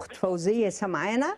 اخت فوزيه سمعانا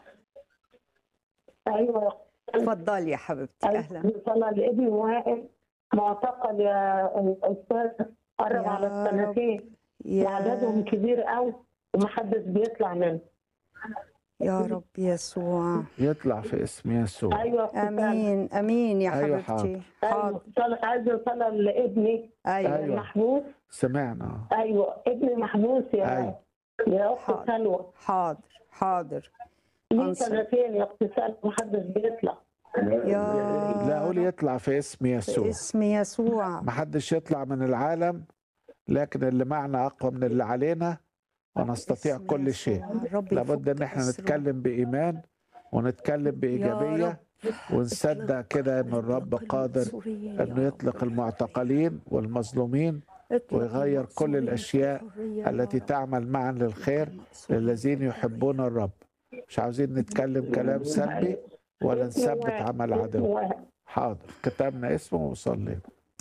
ايوه اتفضلي يا حبيبتي اهلا صلى لابني وائل معتقل يا استاذ قرب يا على السنتين وعددهم يا كبير قوي ومحدش بيطلع منه يا رب يسوع يطلع في اسم يسوع ايوه أستاذ. امين امين يا أيوة حبيبتي ايوه حاضر صلى عايزه صلاه لابني ايوه أيوة. محبوس سمعنا ايوه ابني محبوس يا أيوة. يا اخت حاضر. سلوى حاضر حاضر ليه أنصر. سنتين يا اخت سلوى محدش بيطلع يا لا قول يطلع في اسم يسوع باسم يسوع ما حدش يطلع من العالم لكن اللي معنا اقوى من اللي علينا ونستطيع باسم كل يسوع. شيء رب لابد يفك ان احنا أسره. نتكلم بايمان ونتكلم بايجابيه ونصدق كده ان الرب قادر انه يطلق المعتقلين والمظلومين ويغير كل الأشياء التي تعمل معا للخير للذين يحبون الرب مش عاوزين نتكلم كلام سلبي ولا نثبت عمل عدو حاضر كتبنا اسمه وصلينا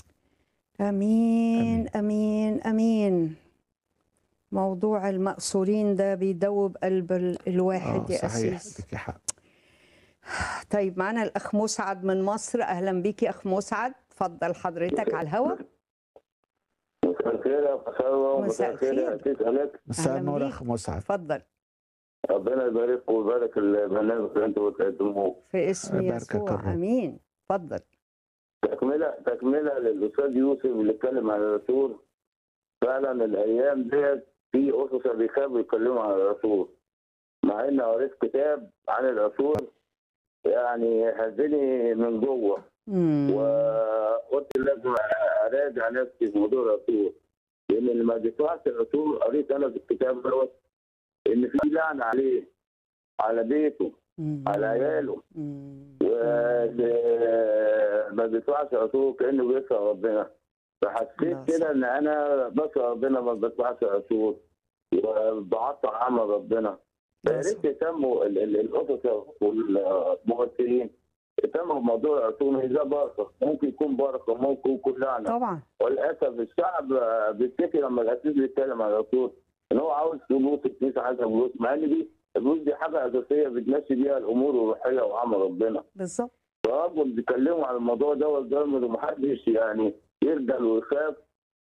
امين امين امين موضوع المأسورين ده بيدوب قلب ال- الواحد اه يا صحيح أسيس لك حق طيب معنا الأخ مسعد من مصر أهلا بيك يا أخ مسعد اتفضل حضرتك على الهوا مساء الخير يا أخ سلوى مساء ومساء الخير يا الخير. أسيس أليك مساء أهلا النور يا بيك. اخ مسعد اتفضل ربنا يبارك ويبارك البرنامج اللي أنتوا بتقدموه في اسم يباركك يسوع الرب. امين اتفضل تكملة تكملة للأستاذ يوسف اللي اتكلم عن الرسول فعلا الأيام ديت في أسس بيخافوا يتكلموا عن الرسول مع إني قريت كتاب عن الرسول يعني هزني من جوه مم. وقلت لازم اراجع نفسي في موضوع الرسول لان اللي ما بيسمعش الرسول قريت انا في الكتاب دوت ان في لعنه عليه على بيته مم. على عياله مم. واللي ما بيسمعش الرسول كانه بيسمع ربنا فحسيت الله كده ان انا بسمع ربنا ما بسمعش الرسول وبعطل عمل ربنا فيا ريت يهتموا ال- ال- الاسس والممثلين يهتموا بموضوع الرسول ده بركه ممكن يكون بركه ممكن يكون لعنه طبعا وللاسف الشعب بيفتكر لما الاسيس بيتكلم عن الرسول ان هو عاوز فلوس الكنيسه عايزه فلوس مع ان دي الفلوس دي حاجه اساسيه بتمشي بيها الامور الروحيه وعمل ربنا بالظبط فأرجو بيتكلموا عن الموضوع ده والجامد ومحدش يعني يرجل ويخاف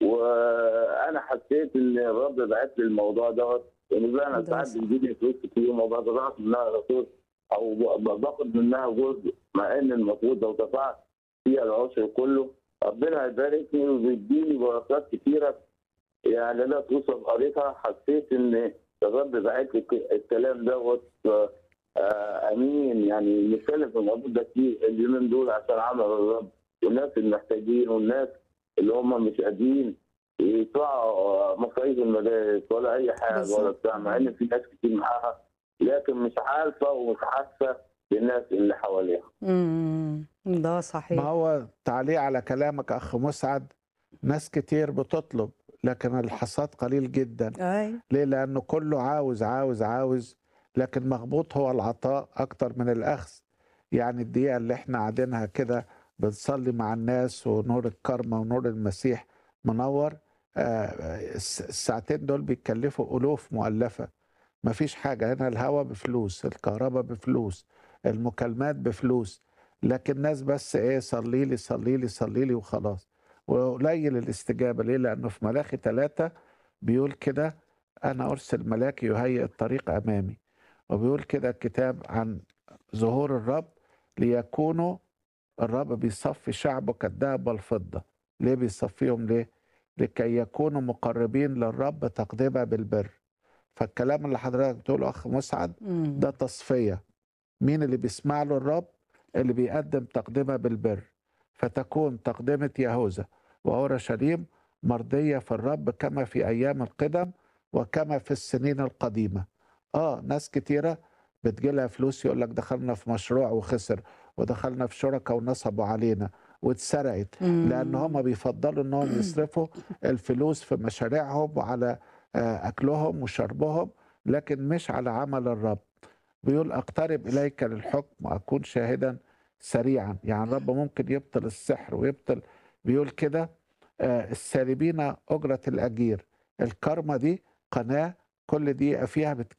وانا حسيت ان الرب بعت لي الموضوع دوت ان فعلا ده ساعات صح. بيجي لي فلوس كتير وما بقدرش منها الرسول او ب- باخد منها جزء مع ان المفروض لو دفعت فيها العشر كله ربنا هيباركني وبيديني بركات كتيره يعني انا توصل قريتها حسيت ان الرب بعت لي ك- الكلام دوت آه، آه، امين يعني نتكلم في الموضوع ده كتير اليومين دول عشان عمل الرب والناس المحتاجين والناس اللي هم مش قادرين يدفعوا آه، مصاريف المدارس ولا اي حاجه بالظبط. ولا بتاع مع ان في ناس كتير معاها لكن مش عارفه ومش حاسه بالناس اللي حواليها مم. ده ما صحيح هو تعليق على كلامك اخ مسعد ناس كتير بتطلب لكن الحصاد قليل جدا اي ليه لانه كله عاوز عاوز عاوز لكن مغبوط هو العطاء اكتر من الاخذ يعني الدقيقه اللي احنا قاعدينها كده بنصلي مع الناس ونور الكرمة ونور المسيح منور آه، الس- الساعتين دول بيتكلفوا الوف مؤلفه مفيش حاجه هنا الهواء بفلوس الكهرباء بفلوس المكالمات بفلوس لكن ناس بس ايه صلي لي صلي لي صلي لي وخلاص وقليل الاستجابه ليه لانه في ملاخي ثلاثة بيقول كده انا ارسل ملاكي يهيئ الطريق امامي وبيقول كده الكتاب عن ظهور الرب ليكونوا الرب بيصفي شعبه كالذهب والفضه ليه بيصفيهم ليه لكي يكونوا مقربين للرب تقدمه بالبر فالكلام اللي حضرتك بتقوله اخ مسعد مم. ده تصفيه مين اللي بيسمع له الرب اللي بيقدم تقدمه بالبر فتكون تقدمه يهوذا واورشليم مرضيه في الرب كما في ايام القدم وكما في السنين القديمه اه ناس كتيره بتجيلها فلوس يقول لك دخلنا في مشروع وخسر ودخلنا في شركه ونصبوا علينا واتسرقت مم. لان هم بيفضلوا انهم يصرفوا الفلوس في مشاريعهم وعلى آه، اكلهم وشربهم لكن مش على عمل الرب بيقول اقترب اليك للحكم واكون شاهدا سريعا يعني الرب ممكن يبطل السحر ويبطل بيقول كده آه، السالبين اجره الاجير الكرمه دي قناه كل دقيقه فيها بتك